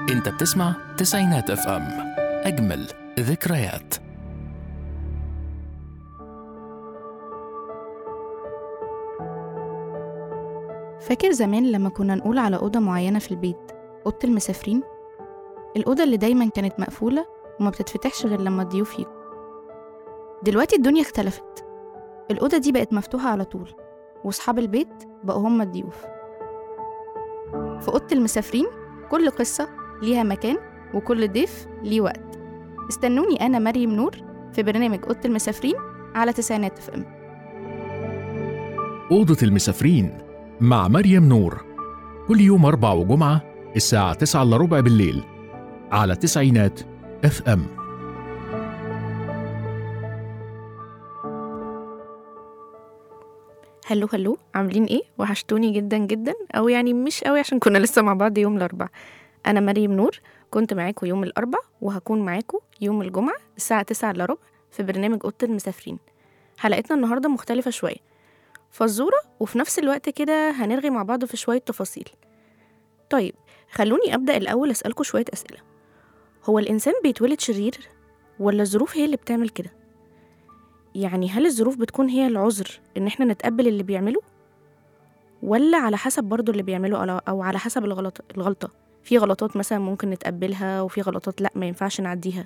انت بتسمع تسعينات اف ام اجمل ذكريات فاكر زمان لما كنا نقول على أوضة معينة في البيت أوضة المسافرين؟ الأوضة اللي دايما كانت مقفولة وما بتتفتحش غير لما الضيوف يجوا دلوقتي الدنيا اختلفت الأوضة دي بقت مفتوحة على طول وأصحاب البيت بقوا هم الضيوف في أوضة المسافرين كل قصة ليها مكان وكل ضيف ليه وقت استنوني أنا مريم نور في برنامج أوضة المسافرين على تسعينات اف ام أوضة المسافرين مع مريم نور كل يوم أربع وجمعة الساعة تسعة إلا ربع بالليل على تسعينات اف ام هلو هلو عاملين ايه وحشتوني جدا جدا او يعني مش قوي عشان كنا لسه مع بعض يوم الاربع انا مريم نور كنت معاكم يوم الاربع وهكون معاكم يوم الجمعه الساعه 9 الا ربع في برنامج اوضه المسافرين حلقتنا النهارده مختلفه شويه فزوره وفي نفس الوقت كده هنرغي مع بعض في شويه تفاصيل طيب خلوني ابدا الاول اسالكم شويه اسئله هو الانسان بيتولد شرير ولا الظروف هي اللي بتعمل كده يعني هل الظروف بتكون هي العذر ان احنا نتقبل اللي بيعمله ولا على حسب برضو اللي بيعمله أو- او على حسب الغلط الغلطة في غلطات مثلا ممكن نتقبلها وفي غلطات لا ما ينفعش نعديها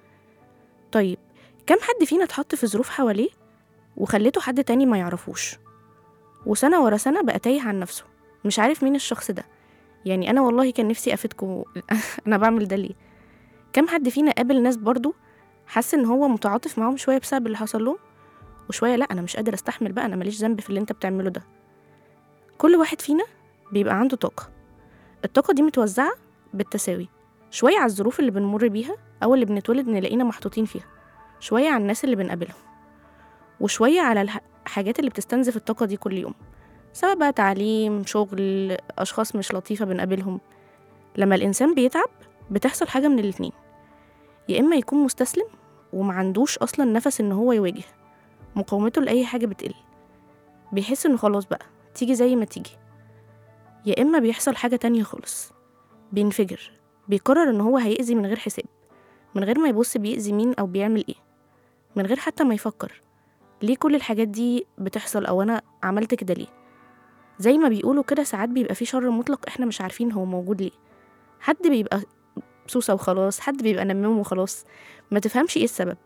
طيب كم حد فينا اتحط في ظروف حواليه وخليته حد تاني ما يعرفوش وسنة ورا سنة بقى تايه عن نفسه مش عارف مين الشخص ده يعني انا والله كان نفسي افيدكم انا بعمل ده ليه كم حد فينا قابل ناس برضو حس ان هو متعاطف معاهم شويه بسبب اللي حصل لهم وشويه لا انا مش قادر استحمل بقى انا ماليش ذنب في اللي انت بتعمله ده كل واحد فينا بيبقى عنده طاقه الطاقه دي متوزعه بالتساوي شويه على الظروف اللي بنمر بيها او اللي بنتولد نلاقينا محطوطين فيها شويه على الناس اللي بنقابلهم وشويه على الح- الحاجات اللي بتستنزف الطاقه دي كل يوم سواء بقى تعليم شغل اشخاص مش لطيفه بنقابلهم لما الانسان بيتعب بتحصل حاجه من الاتنين يا اما يكون مستسلم ومعندوش اصلا نفس ان هو يواجه مقاومته لاي حاجه بتقل بيحس انه خلاص بقى تيجي زي ما تيجي يا اما بيحصل حاجه تانية خالص بينفجر بيقرر ان هو هيأذي من غير حساب من غير ما يبص بيأذي مين او بيعمل ايه من غير حتى ما يفكر ليه كل الحاجات دي بتحصل او انا عملت كده ليه زي ما بيقولوا كده ساعات بيبقى في شر مطلق احنا مش عارفين هو موجود ليه حد بيبقى سوسة وخلاص حد بيبقى نمام وخلاص ما تفهمش ايه السبب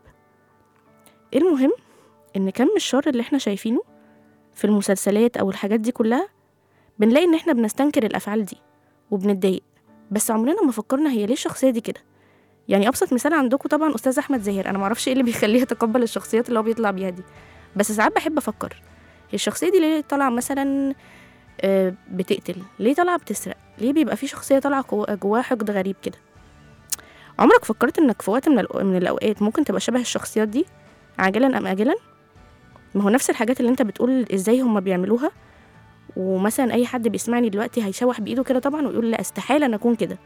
المهم ان كم الشر اللي احنا شايفينه في المسلسلات او الحاجات دي كلها بنلاقي ان احنا بنستنكر الافعال دي وبنتضايق بس عمرنا ما فكرنا هي ليه الشخصيه دي كده يعني ابسط مثال عندكم طبعا استاذ احمد زاهر انا معرفش ايه اللي بيخليه يتقبل الشخصيات اللي هو بيطلع بيها دي بس ساعات بحب افكر هي الشخصيه دي ليه طالعه مثلا آه، بتقتل ليه طالعه بتسرق ليه بيبقى في شخصيه طالعه جوا- جواها حقد غريب كده عمرك فكرت انك في وقت من, الأو- من الاوقات ممكن تبقى شبه الشخصيات دي عاجلا ام اجلا ما هو نفس الحاجات اللي انت بتقول ازاي هما بيعملوها ومثلا اي حد بيسمعني دلوقتي هيشوح بايده كده طبعا ويقول لا استحاله انا اكون كده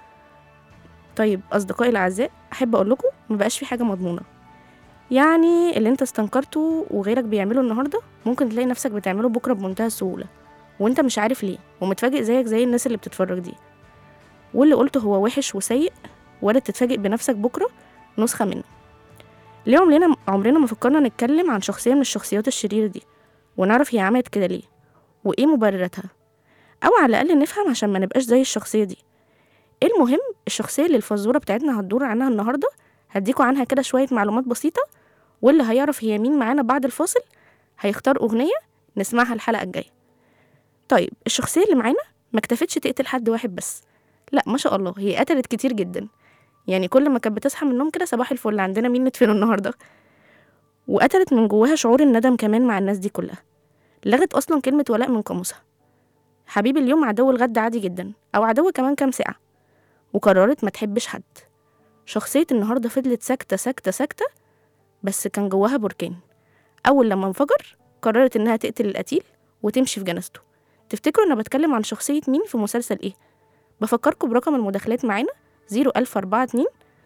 طيب اصدقائي الاعزاء احب اقول لكم ما بقاش في حاجه مضمونه يعني اللي انت استنكرته وغيرك بيعمله النهارده ممكن تلاقي نفسك بتعمله بكره بمنتهى السهوله وانت مش عارف ليه ومتفاجئ زيك زي الناس اللي بتتفرج دي واللي قلته هو وحش وسيء وارد تتفاجئ بنفسك بكرة نسخة منه ليه عمرنا عمرنا ما فكرنا نتكلم عن شخصية من الشخصيات الشريرة دي ونعرف هي عملت كده ليه وإيه مبرراتها أو على الأقل نفهم عشان ما نبقاش زي الشخصية دي المهم الشخصية اللي الفزورة بتاعتنا هتدور عنها النهاردة هديكوا عنها كده شوية معلومات بسيطة واللي هيعرف هي مين معانا بعد الفاصل هيختار أغنية نسمعها الحلقة الجاية طيب الشخصية اللي معانا ما اكتفتش تقتل حد واحد بس لا ما شاء الله هي قتلت كتير جدا يعني كل ما كانت بتصحى من النوم كده صباح الفل عندنا مين ندفنه النهارده وقتلت من جواها شعور الندم كمان مع الناس دي كلها لغت اصلا كلمه ولاء من قاموسها حبيب اليوم عدو الغد عادي جدا او عدو كمان كام ساعه وقررت ما تحبش حد شخصيه النهارده فضلت ساكته ساكته ساكته بس كان جواها بركان اول لما انفجر قررت انها تقتل القتيل وتمشي في جنازته تفتكروا انا بتكلم عن شخصيه مين في مسلسل ايه بفكركم برقم المداخلات معانا 01042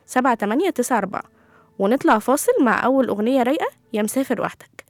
7894 ونطلع فاصل مع أول أغنية رايقة يا مسافر وحدك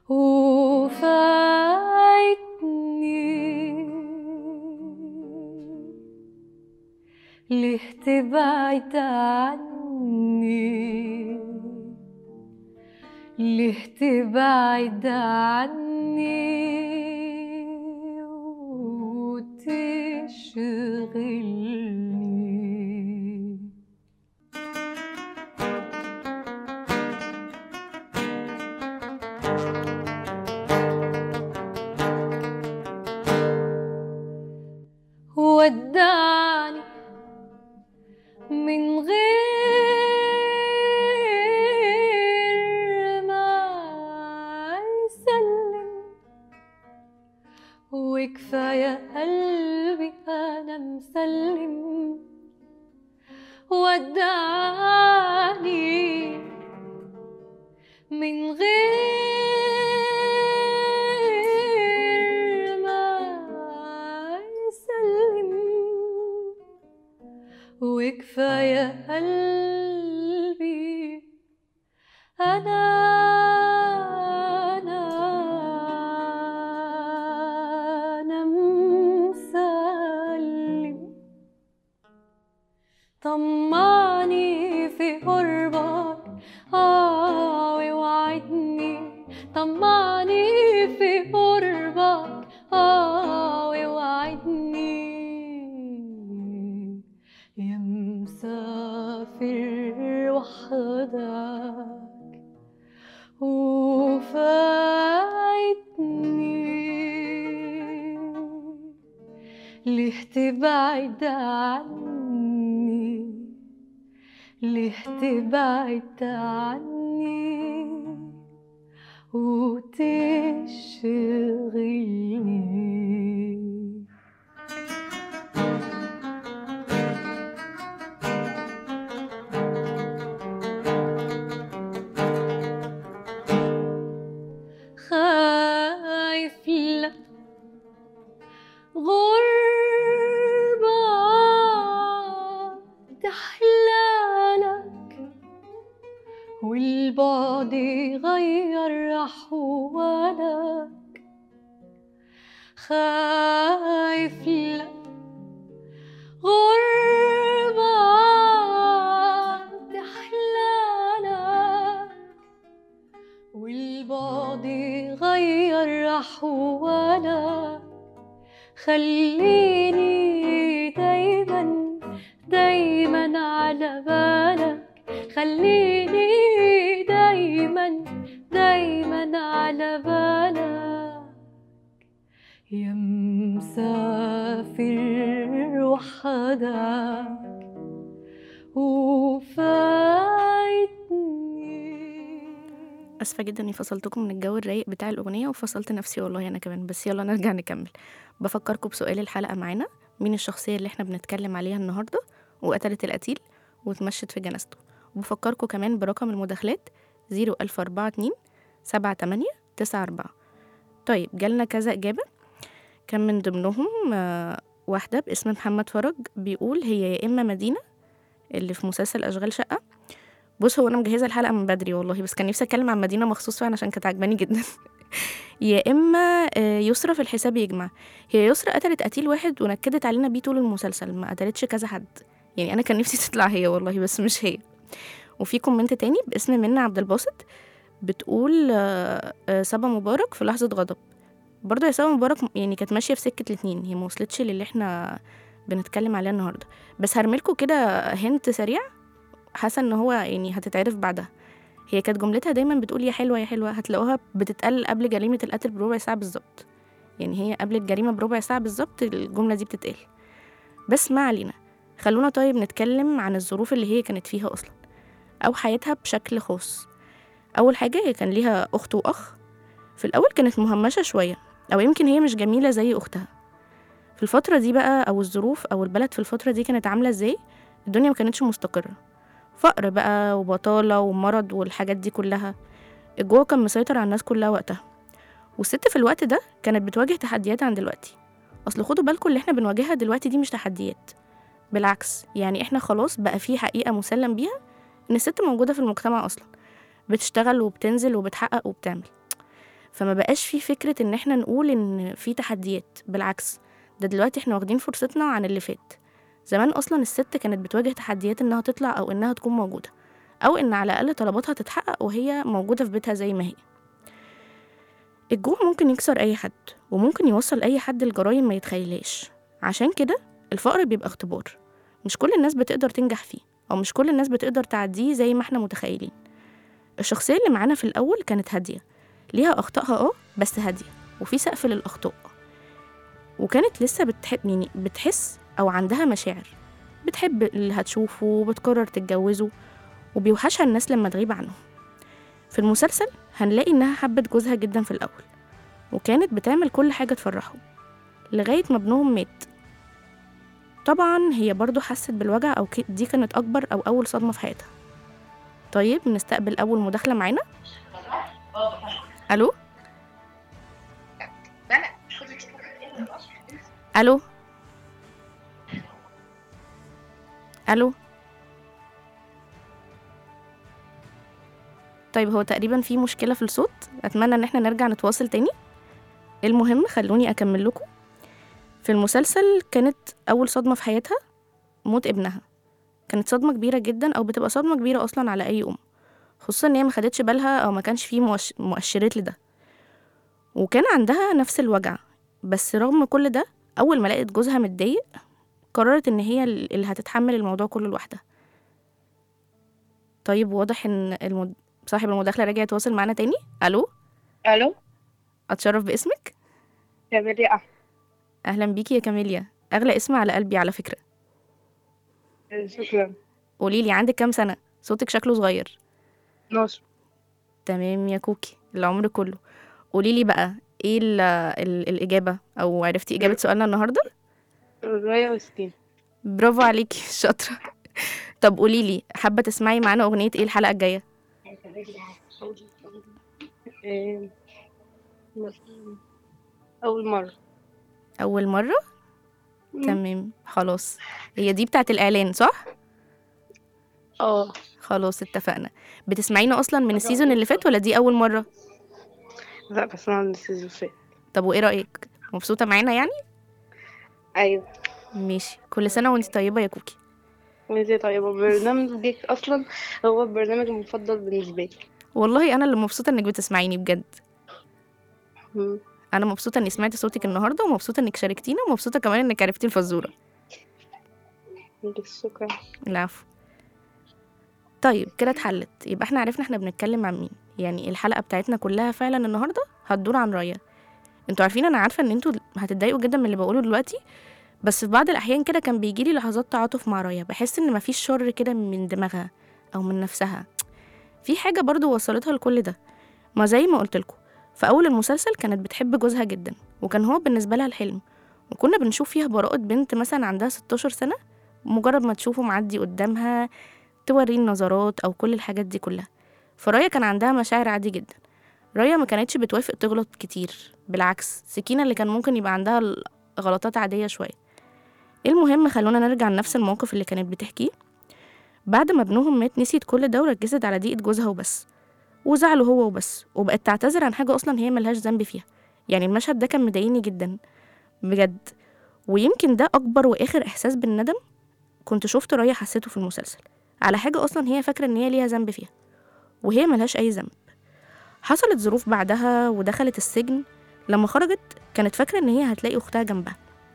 وفايتني ليه تبعد عني ليه تبعد عني وتشغلني ودعني من غير ما يسلم وكفاية قلبي أنا مسلم ودعني من غير ما يسلم وكفاية قلبي أنا أنا أنا مسلم طمعني في قربك آه ووعدني طمعني في قربك آه ووعدني يا مسافر وحدك وفايتني ليه تبعد عني ليه تبعد عني وتشغلني خايف لا غربة تحلالك والبعد يغير أحوالك خايف لا غربة تحلالك والبعد يغير أحوالك خليني دايما دايما على بالك خليني دايما دايما على بالك يا مسافر وحدك وفايتني اسفه جدا اني فصلتكم من الجو الرايق بتاع الاغنيه وفصلت نفسي والله انا كمان بس يلا نرجع نكمل بفكركم بسؤال الحلقه معانا مين الشخصيه اللي احنا بنتكلم عليها النهارده وقتلت القتيل واتمشت في جنازته وبفكركم كمان برقم المداخلات 01042 78 94 طيب جالنا كذا اجابه كان من ضمنهم آه، واحده باسم محمد فرج بيقول هي يا اما مدينه اللي في مسلسل اشغال شقه بص هو انا مجهزه الحلقه من بدري والله بس كان نفسي اتكلم عن مدينه مخصوص فعلا عشان كانت عجباني جدا يا اما آه، يسرى في الحساب يجمع هي يسرى قتلت قتيل واحد ونكدت علينا بيه طول المسلسل ما قتلتش كذا حد يعني انا كان نفسي تطلع هي والله بس مش هي وفي كومنت تاني باسم منى عبد الباسط بتقول آه، آه، صبا مبارك في لحظه غضب برضه يا صبا مبارك يعني كانت ماشيه في سكه الاتنين هي ما وصلتش للي احنا بنتكلم عليه النهارده بس هرملكوا كده هنت سريع حاسه ان هو يعني هتتعرف بعدها هي كانت جملتها دايما بتقول يا حلوه يا حلوه هتلاقوها بتتقال قبل جريمه القتل بربع ساعه بالظبط يعني هي قبل الجريمه بربع ساعه بالظبط الجمله دي بتتقال بس ما علينا خلونا طيب نتكلم عن الظروف اللي هي كانت فيها اصلا او حياتها بشكل خاص اول حاجه هي كان ليها اخت واخ في الاول كانت مهمشه شويه او يمكن هي مش جميله زي اختها في الفتره دي بقى او الظروف او البلد في الفتره دي كانت عامله ازاي الدنيا ما كانتش مستقره فقر بقى وبطالة ومرض والحاجات دي كلها الجوع كان مسيطر على الناس كلها وقتها والست في الوقت ده كانت بتواجه تحديات عن دلوقتي أصل خدوا بالكم اللي احنا بنواجهها دلوقتي دي مش تحديات بالعكس يعني احنا خلاص بقى في حقيقة مسلم بيها إن الست موجودة في المجتمع أصلا بتشتغل وبتنزل وبتحقق وبتعمل فما بقاش في فكرة إن إحنا نقول إن في تحديات بالعكس ده دلوقتي إحنا واخدين فرصتنا عن اللي فات زمان أصلا الست كانت بتواجه تحديات إنها تطلع أو إنها تكون موجودة أو إن على الأقل طلباتها تتحقق وهي موجودة في بيتها زي ما هي الجوع ممكن يكسر أي حد وممكن يوصل أي حد لجرايم ما يتخيلهاش عشان كده الفقر بيبقى اختبار مش كل الناس بتقدر تنجح فيه أو مش كل الناس بتقدر تعديه زي ما احنا متخيلين الشخصية اللي معانا في الأول كانت هادية ليها أخطائها اه بس هادية وفي سقف للأخطاء وكانت لسه بتحب يعني بتحس أو عندها مشاعر بتحب اللي هتشوفه وبتقرر تتجوزه وبيوحشها الناس لما تغيب عنه في المسلسل هنلاقي إنها حبت جوزها جدا في الأول وكانت بتعمل كل حاجة تفرحه لغاية ما ابنهم مات طبعا هي برضو حست بالوجع أو ك- دي كانت أكبر أو أول صدمة في حياتها طيب نستقبل أول مداخلة معانا ألو ألو ألو طيب هو تقريبا في مشكلة في الصوت أتمنى إن احنا نرجع نتواصل تاني المهم خلوني أكمل لكم في المسلسل كانت أول صدمة في حياتها موت ابنها كانت صدمة كبيرة جدا أو بتبقى صدمة كبيرة أصلا على أي أم خصوصا إن هي ما خدتش بالها أو ما كانش فيه مؤش- مؤشرات لده وكان عندها نفس الوجع بس رغم كل ده أول ما لقت جوزها متضايق قررت إن هي اللي هتتحمل الموضوع كله لوحدها طيب واضح إن المد... صاحب المداخلة راجع يتواصل معانا تاني ألو الو أتشرف باسمك كاميليا احمد أهلا بيكي يا كاميليا أغلى اسم على قلبي على فكرة شكرا قوليلي عندك كام سنة صوتك شكله صغير ناصر تمام يا كوكي العمر كله قوليلي بقى ايه ال ال الإجابة أو عرفتي إجابة سؤالنا النهاردة رايا وسكين برافو عليكي شاطرة طب قوليلي حابة تسمعي معانا أغنية ايه الحلقة الجاية إيه، مثلاً اول مره أول مرة مم. تمام خلاص هي دي بتاعت الإعلان صح؟ اه خلاص اتفقنا بتسمعينا أصلا من السيزون اللي فات ولا دي أول مرة؟ لا بس انا السيزون اللي فات طب وإيه رأيك؟ مبسوطة معانا يعني؟ ايوه ماشي كل سنة وانت طيبة يا كوكي وانتي طيبه برنامجك اصلا هو البرنامج المفضل بالنسبه لي والله أنا اللي مبسوطة إنك بتسمعيني بجد مم. أنا مبسوطة إني سمعت صوتك النهاردة ومبسوطة إنك شاركتينا ومبسوطة كمان إنك عرفتي الفزورة بس شكرا العفو طيب كده اتحلت يبقى احنا عرفنا احنا بنتكلم عن مين يعني الحلقة بتاعتنا كلها فعلا النهاردة هتدور عن رايا انتوا عارفين انا عارفة ان انتوا هتتضايقوا جدا من اللي بقوله دلوقتي بس في بعض الاحيان كده كان بيجيلي لحظات تعاطف مع رايا بحس ان مفيش شر كده من دماغها او من نفسها في حاجة برضو وصلتها لكل ده ما زي ما قلت لكم في اول المسلسل كانت بتحب جوزها جدا وكان هو بالنسبة لها الحلم وكنا بنشوف فيها براءة بنت مثلا عندها 16 سنة مجرد ما تشوفه معدي قدامها توريه النظرات او كل الحاجات دي كلها فرايا كان عندها مشاعر عادي جدا رايا ما كانتش بتوافق تغلط كتير بالعكس سكينة اللي كان ممكن يبقى عندها ال- غلطات عادية شوية المهم خلونا نرجع لنفس الموقف اللي كانت بتحكيه بعد ما ابنهم مات نسيت كل ده وركزت على ضيقة جوزها وبس وزعله هو وبس وبقت تعتذر عن حاجة أصلا هي ملهاش ذنب فيها يعني المشهد ده كان مضايقني جدا بجد ويمكن ده أكبر وآخر إحساس بالندم كنت شفت رايا حسيته في المسلسل على حاجة أصلا هي فاكرة إن هي ليها ذنب فيها وهي ملهاش أي ذنب حصلت ظروف بعدها ودخلت السجن لما خرجت كانت فاكرة إن هي هتلاقي أختها جنبها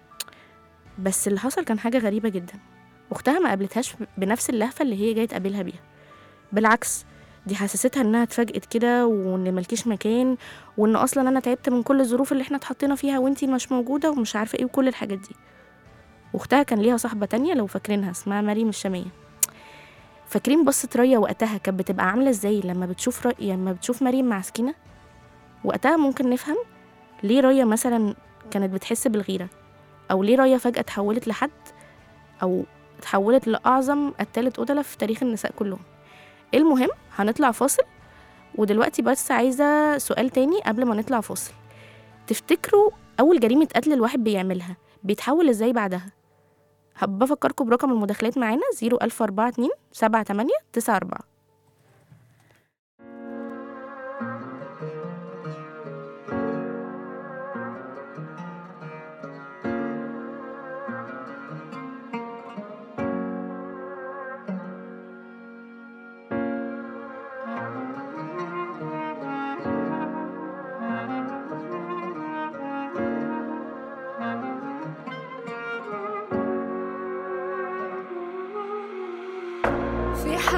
بس اللي حصل كان حاجة غريبة جدا أختها ما قابلتهاش بنفس اللهفة اللي هي جاية تقابلها بيها بالعكس دي حسستها إنها اتفاجئت كده وإن ملكيش مكان وإن أصلا أنا تعبت من كل الظروف اللي إحنا اتحطينا فيها وإنتي مش موجودة ومش عارفة إيه وكل الحاجات دي واختها كان ليها صاحبة تانية لو فاكرينها اسمها مريم الشامية فاكرين بصة ريا وقتها كانت بتبقى عاملة ازاي لما بتشوف ري... لما بتشوف مريم مع سكينة وقتها ممكن نفهم ليه ريا مثلا كانت بتحس بالغيرة أو ليه ريا فجأة اتحولت لحد أو اتحولت لأعظم قتالة قتلة في تاريخ النساء كلهم المهم هنطلع فاصل ودلوقتي بس عايزة سؤال تاني قبل ما نطلع فاصل تفتكروا أول جريمة قتل الواحد بيعملها بيتحول ازاي بعدها حابة أفكركم برقم المداخلات معانا 01042 78 94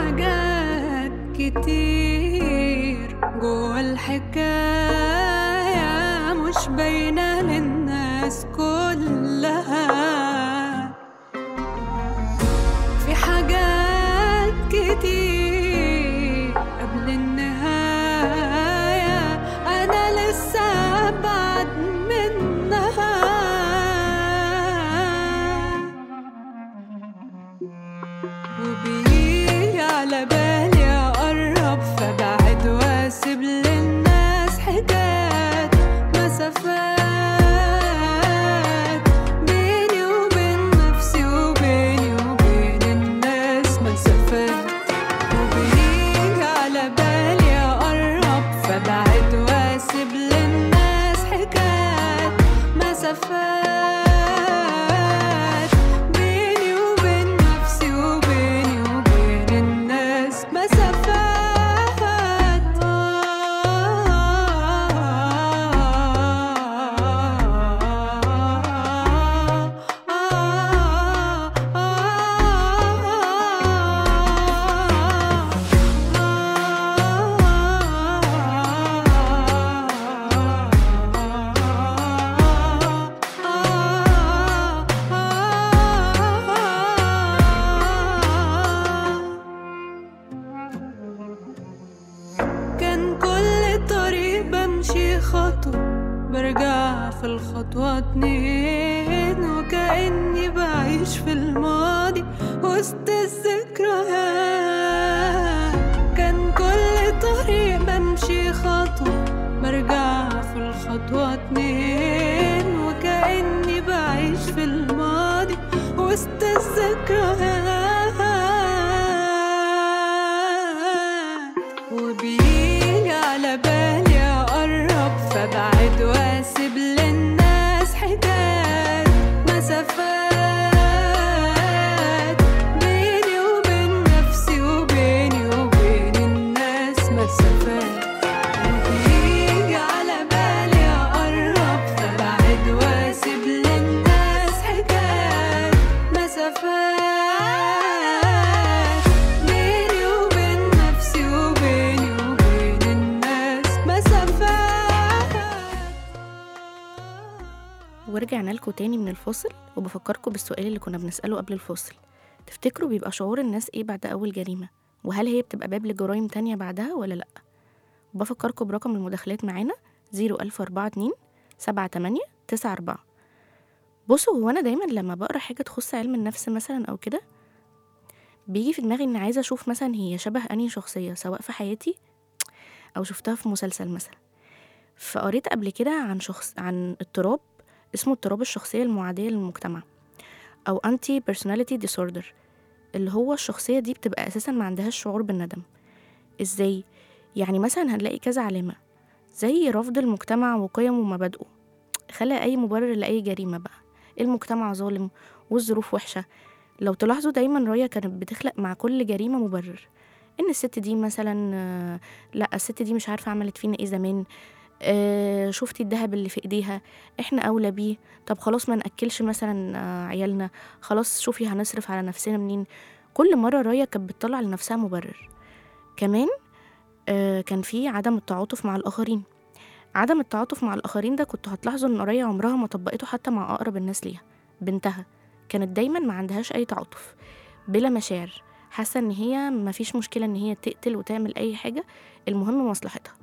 حاجات كتير جوا الحكاية مش باينة للناس كلها في حاجات كتير قبل النهاية أنا لسه أبعد منها وبيجي على بالي أقرب فبعد وأسيب للناس حكايات مسافات بيني وبين نفسي وبيني وبين الناس مسافات وبيجي على بالي أقرب فبعد وأسيب للناس حكايات مسافات بيني وبين نفسي وبيني وبين الناس مسافات كان كل طريق بمشي خطوة برجع في الخطوة اتنين وكأني بعيش في الماضي وسط الذكريات كان كل طريق بمشي خطوة برجع في الخطوة اتنين وكأني بعيش في الماضي وسط الذكريات وبيجي على بالي أقرب فبعد وأسيب للناس حكايات مسافات بيني وبين نفسي وبيني وبين الناس مسافات وبيجي على بالي أقرب فبعد وأسيب للناس حكايات مسافات بيني وبين نفسي وبيني وبين الناس مسافات ورجعنا لكم تاني من الفاصل وبفكركم بالسؤال اللي كنا بنسأله قبل الفاصل تفتكروا بيبقى شعور الناس ايه بعد أول جريمة وهل هي بتبقى باب لجرائم تانية بعدها ولا لأ وبفكركم برقم المداخلات معانا 01042 78 94 بصوا هو أنا دايما لما بقرا حاجة تخص علم النفس مثلا أو كده بيجي في دماغي إن عايزة أشوف مثلا هي شبه أنهي شخصية سواء في حياتي أو شفتها في مسلسل مثلا فقريت قبل كده عن شخص عن اضطراب اسمه اضطراب الشخصية المعادية للمجتمع أو anti personality disorder اللي هو الشخصية دي بتبقى أساسا ما عندهاش شعور بالندم إزاي؟ يعني مثلا هنلاقي كذا علامة زي رفض المجتمع وقيمه ومبادئه خلق أي مبرر لأي جريمة بقى المجتمع ظالم والظروف وحشة لو تلاحظوا دايما رايا كانت بتخلق مع كل جريمة مبرر إن الست دي مثلا آه، لأ الست دي مش عارفة عملت فينا إيه زمان آه، شفتي الذهب اللي في إيديها إحنا أولى بيه طب خلاص ما نأكلش مثلا آه، عيالنا خلاص شوفي هنصرف على نفسنا منين كل مرة رايا كانت بتطلع لنفسها مبرر كمان آه، كان في عدم التعاطف مع الآخرين عدم التعاطف مع الآخرين ده كنتوا هتلاحظوا إن رايا عمرها ما طبقته حتى مع أقرب الناس ليها بنتها كانت دايما ما عندهاش أي تعاطف بلا مشاعر حاسة إن هي مفيش مشكلة إن هي تقتل وتعمل أي حاجة المهم مصلحتها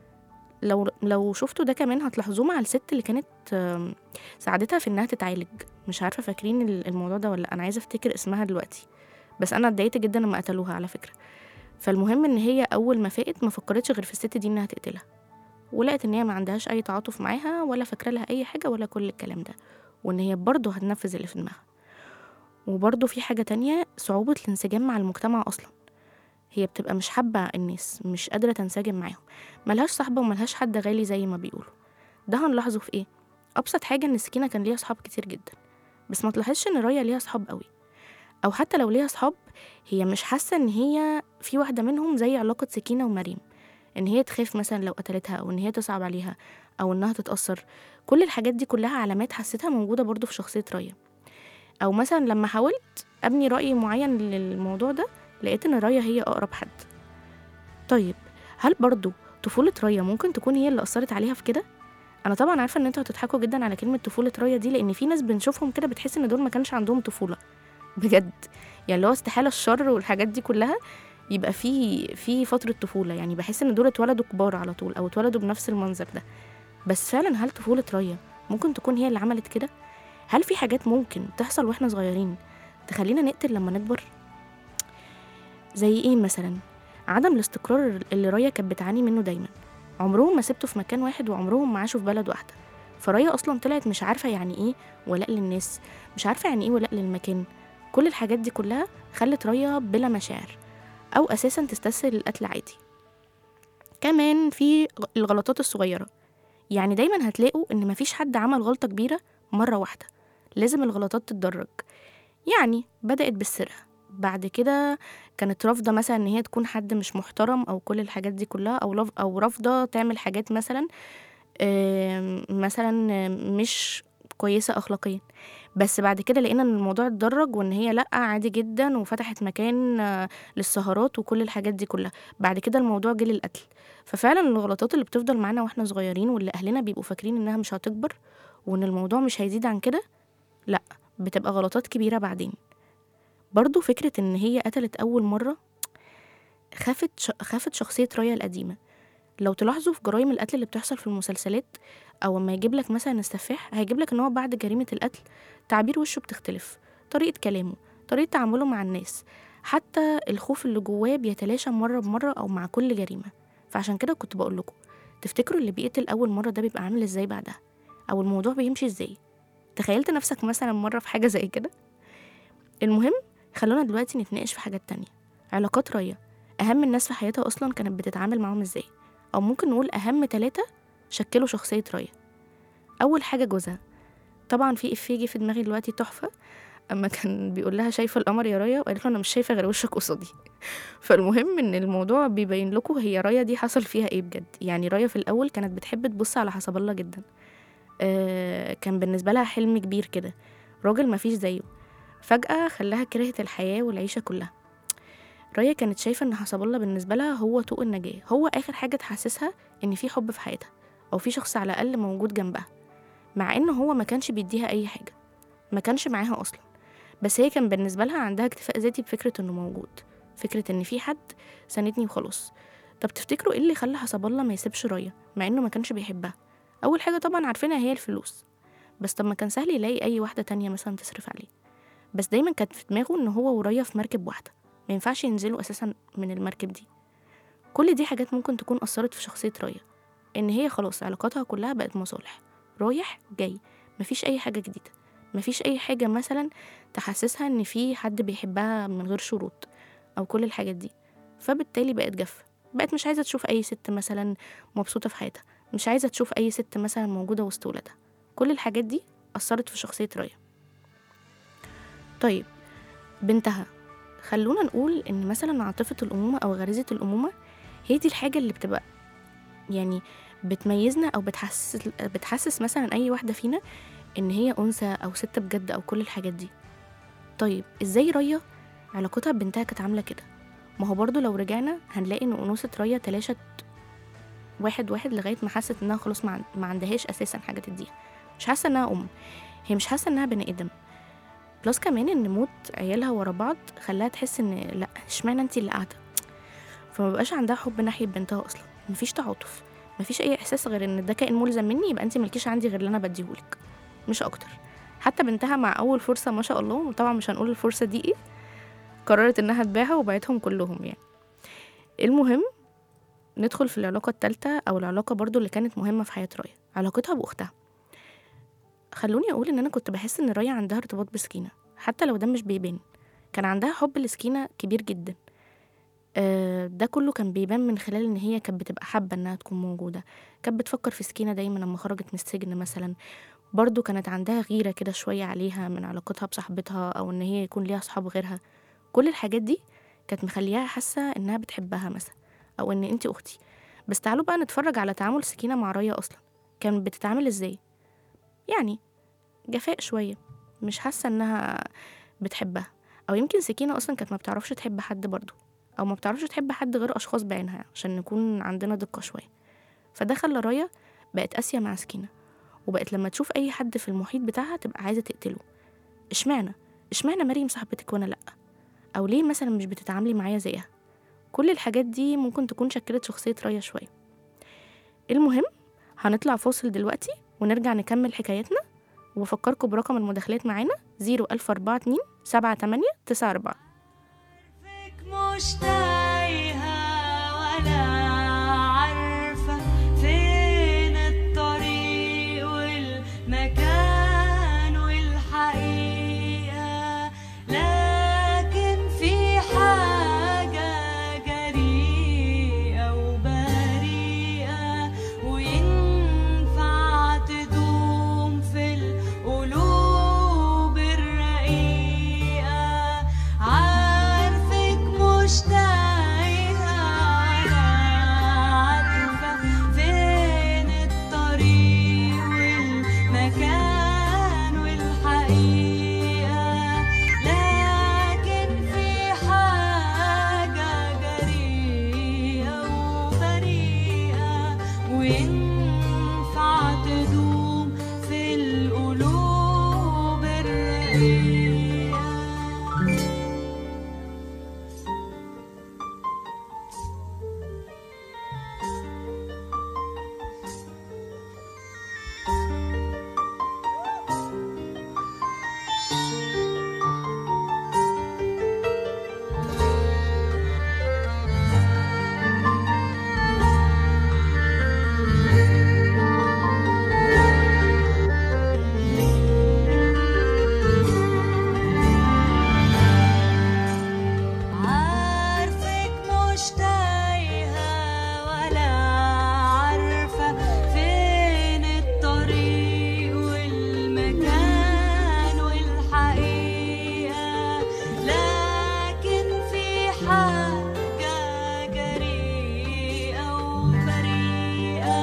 لو لو شفتوا ده كمان هتلاحظوه مع الست اللي كانت آم، ساعدتها في انها تتعالج مش عارفه فاكرين ال- الموضوع ده ولا لأ، انا عايزه افتكر اسمها دلوقتي بس انا اتضايقت جدا لما قتلوها على فكره فالمهم ان هي اول ما فاقت ما فكرتش غير في الست دي انها تقتلها ولقت ان هي ما عندهاش اي تعاطف معاها ولا فاكره لها اي حاجه ولا كل الكلام ده وان هي برضه هتنفذ اللي في دماغها وبرضه في حاجه تانية صعوبه الانسجام مع المجتمع اصلا هي بتبقى مش حابه الناس مش قادره تنسجم معاهم ملهاش صاحبه وملهاش حد غالي زي ما بيقولوا ده هنلاحظه في ايه ابسط حاجه ان سكينه كان ليها صحاب كتير جدا بس ما تلاحظش ان رايا ليها صحاب قوي او حتى لو ليها صحاب هي مش حاسه ان هي في واحده منهم زي علاقه سكينه ومريم ان هي تخاف مثلا لو قتلتها او ان هي تصعب عليها او انها تتاثر كل الحاجات دي كلها علامات حسيتها موجوده برضو في شخصيه رايا او مثلا لما حاولت ابني راي معين للموضوع ده لقيت ان ريا هي اقرب حد طيب هل برضو طفولة ريا ممكن تكون هي اللي أثرت عليها في كده؟ أنا طبعا عارفة إن انتوا هتضحكوا جدا على كلمة طفولة ريا دي لأن في ناس بنشوفهم كده بتحس إن دول ما كانش عندهم طفولة بجد يعني اللي هو استحالة الشر والحاجات دي كلها يبقى في في فترة طفولة يعني بحس إن دول اتولدوا كبار على طول أو اتولدوا بنفس المنظر ده بس فعلا هل طفولة ريا ممكن تكون هي اللي عملت كده؟ هل في حاجات ممكن تحصل واحنا صغيرين تخلينا نقتل لما نكبر؟ زي ايه مثلا؟ عدم الاستقرار اللي ريا كانت بتعاني منه دايما عمرهم ما سبته في مكان واحد وعمرهم ما عاشوا في بلد واحدة فريا أصلا طلعت مش عارفة يعني إيه ولاء للناس مش عارفة يعني إيه ولاء للمكان كل الحاجات دي كلها خلت ريا بلا مشاعر أو أساسا تستسهل القتل عادي كمان في غ- الغلطات الصغيرة يعني دايما هتلاقوا إن مفيش حد عمل غلطة كبيرة مرة واحدة لازم الغلطات تتدرج يعني بدأت بالسرقة بعد كده كانت رافضة مثلا إن هي تكون حد مش محترم أو كل الحاجات دي كلها أو لف- أو رافضة تعمل حاجات مثلا آم، مثلا آم، مش كويسة أخلاقيا بس بعد كده لقينا إن الموضوع اتدرج وإن هي لأ عادي جدا وفتحت مكان آه، للسهرات وكل الحاجات دي كلها بعد كده الموضوع جه للقتل ففعلا الغلطات اللي بتفضل معانا واحنا صغيرين واللي أهلنا بيبقوا فاكرين إنها مش هتكبر وإن الموضوع مش هيزيد عن كده لأ بتبقى غلطات كبيرة بعدين برضو فكرة إن هي قتلت أول مرة خافت ش... خافت شخصية ريا القديمة لو تلاحظوا في جرائم القتل اللي بتحصل في المسلسلات أو أما يجيب لك مثلا السفاح هيجيب لك إن هو بعد جريمة القتل تعبير وشه بتختلف طريقة كلامه طريقة تعامله مع الناس حتى الخوف اللي جواه بيتلاشى مرة بمرة أو مع كل جريمة فعشان كده كنت بقول لكم تفتكروا اللي بيقتل أول مرة ده بيبقى عامل إزاي بعدها أو الموضوع بيمشي إزاي تخيلت نفسك مثلا مرة في حاجة زي كده المهم خلونا دلوقتي نتناقش في حاجات تانية علاقات ريا أهم الناس في حياتها أصلا كانت بتتعامل معاهم إزاي أو ممكن نقول أهم ثلاثة شكلوا شخصية ريا أول حاجة جوزها طبعا في إفيه جه في دماغي دلوقتي تحفة أما كان بيقول لها شايفة القمر يا ريا وقالت له أنا مش شايفة غير وشك قصادي فالمهم إن الموضوع بيبين لكم هي ريا دي حصل فيها إيه بجد يعني ريا في الأول كانت بتحب تبص على حسب الله جدا آه كان بالنسبة لها حلم كبير كده راجل مفيش زيه فجأة خلاها كرهت الحياة والعيشة كلها ريا كانت شايفة إن حسب الله بالنسبة لها هو طوق النجاة هو آخر حاجة تحسسها إن في حب في حياتها أو في شخص على الأقل موجود جنبها مع إنه هو ما كانش بيديها أي حاجة ما كانش معاها أصلا بس هي كان بالنسبة لها عندها اكتفاء ذاتي بفكرة إنه موجود فكرة إن في حد ساندني وخلاص طب تفتكروا إيه اللي خلى حسب الله ما يسيبش ريا مع إنه ما كانش بيحبها أول حاجة طبعا عارفينها هي الفلوس بس طب ما كان سهل يلاقي أي واحدة تانية مثلا تصرف عليه بس دايما كانت في دماغه إن هو وريا في مركب واحدة ما ينفعش ينزلوا أساسا من المركب دي كل دي حاجات ممكن تكون أثرت في شخصية ريا إن هي خلاص علاقاتها كلها بقت مصالح رايح جاي مفيش أي حاجة جديدة مفيش أي حاجة مثلا تحسسها إن في حد بيحبها من غير شروط أو كل الحاجات دي فبالتالي بقت جافة بقت مش عايزة تشوف أي ست مثلا مبسوطة في حياتها مش عايزة تشوف أي ست مثلا موجودة وسط ولادها كل الحاجات دي أثرت في شخصية ريا طيب بنتها خلونا نقول ان مثلا عاطفة الأمومة أو غريزة الأمومة هي دي الحاجة اللي بتبقى يعني بتميزنا أو بتحسس بتحسس مثلا أي واحدة فينا إن هي أنثى أو ست بجد أو كل الحاجات دي طيب إزاي ريا علاقتها ببنتها كانت عاملة كده ما هو برضو لو رجعنا هنلاقي إن أنوثة ريا تلاشت واحد واحد لغاية ما حست إنها خلاص ما عن- ما عندهاش أساسا حاجة تديها مش حاسة إنها أم هي مش حاسة إنها بني آدم بلس كمان ان موت عيالها ورا بعض خلاها تحس ان لا اشمعنى انتي اللي قاعده فما بقاش عندها حب ناحيه بنتها اصلا مفيش تعاطف مفيش اي احساس غير ان ده كائن ملزم مني يبقى انتي ملكيش عندي غير اللي انا بديهولك مش اكتر حتى بنتها مع اول فرصه ما شاء الله وطبعا مش هنقول الفرصه دي ايه قررت انها تبيعها وباعتهم كلهم يعني المهم ندخل في العلاقة التالتة أو العلاقة برضو اللي كانت مهمة في حياة ريا علاقتها بأختها خلوني أقول إن أنا كنت بحس إن ريا عندها ارتباط بسكينة حتى لو ده مش بيبان كان عندها حب لسكينة كبير جدا آه، ده كله كان بيبان من خلال إن هي كانت بتبقى حابة إنها تكون موجودة كانت بتفكر في سكينة دايما لما خرجت من السجن مثلا برضو كانت عندها غيرة كده شوية عليها من علاقتها بصاحبتها أو إن هي يكون ليها صحاب غيرها كل الحاجات دي كانت مخليها حاسة إنها بتحبها مثلا أو إن أنتي أختي بس تعالوا بقى نتفرج على تعامل سكينة مع ريا أصلا كانت بتتعامل إزاي يعني جفاء شوية مش حاسة إنها بتحبها او يمكن سكينه اصلا كانت ما بتعرفش تحب حد برضو او ما بتعرفش تحب حد غير اشخاص بعينها عشان نكون عندنا دقه شويه فده خلى رايا بقت قاسيه مع سكينه وبقت لما تشوف اي حد في المحيط بتاعها تبقى عايزه تقتله اشمعنى اشمعنى مريم صاحبتك وانا لا او ليه مثلا مش بتتعاملي معايا زيها كل الحاجات دي ممكن تكون شكلت شخصيه رايا شويه المهم هنطلع فاصل دلوقتي ونرجع نكمل حكايتنا وبفكركم برقم المداخلات معانا 01042 78 94 مش تايهة ولا عارفة فين الطريق والمكان والحقيقة لكن في حاجة جريئة وبريئة وينفع تدوم في القلوب الرقيقة عارفك مش تايهة ولا عارفة فين الطريق والمكان والحقيقة لكن في حاجة جريئة وبريئة وينفع تدوم في القلوب الرقيقة عارفك مش تايهة ولا عارفة فين الطريق والمكان والحقيقة لكن في حاجة جريئة وبريئة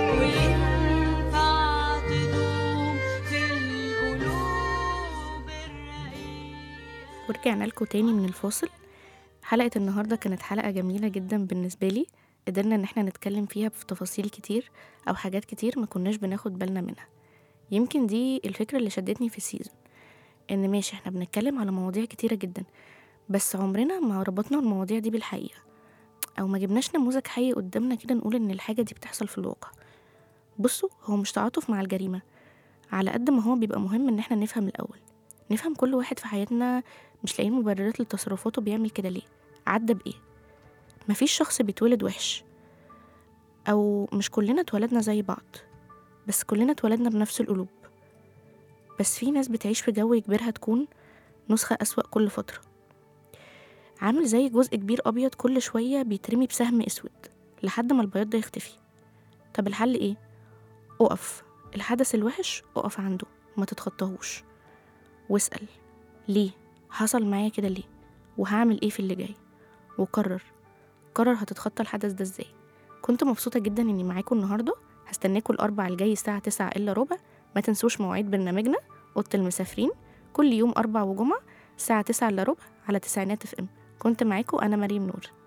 وينفع تدوم في القلوب الرقيقة ورجعنا لكم تاني من الفاصل حلقة النهاردة كانت حلقة جميلة جدا بالنسبة لي قدرنا ان احنا نتكلم فيها في تفاصيل كتير او حاجات كتير ما كناش بناخد بالنا منها يمكن دي الفكرة اللي شدتني في السيزون ان ماشي احنا بنتكلم على مواضيع كتيرة جدا بس عمرنا ما ربطنا المواضيع دي بالحقيقة او ما جبناش نموذج حي قدامنا كده نقول ان الحاجة دي بتحصل في الواقع بصوا هو مش تعاطف مع الجريمة على قد ما هو بيبقى مهم ان احنا نفهم الاول نفهم كل واحد في حياتنا مش لاقيين مبررات لتصرفاته بيعمل كده ليه عدى بإيه مفيش شخص بيتولد وحش أو مش كلنا اتولدنا زي بعض بس كلنا اتولدنا بنفس القلوب بس في ناس بتعيش في جو يجبرها تكون نسخة أسوأ كل فترة عامل زي جزء كبير أبيض كل شوية بيترمي بسهم أسود لحد ما البياض ده يختفي طب الحل إيه؟ أقف الحدث الوحش أقف عنده ما تتخطاهوش واسأل ليه حصل معايا كده ليه وهعمل ايه في اللي جاي وقرر قرر هتتخطى الحدث ده ازاي كنت مبسوطة جدا اني معاكم النهاردة هستناكم الاربع الجاي الساعة تسعة الا ربع ما تنسوش مواعيد برنامجنا اوضة المسافرين كل يوم اربع وجمعة الساعة تسعة الا ربع على تسعينات اف ام كنت معاكم انا مريم نور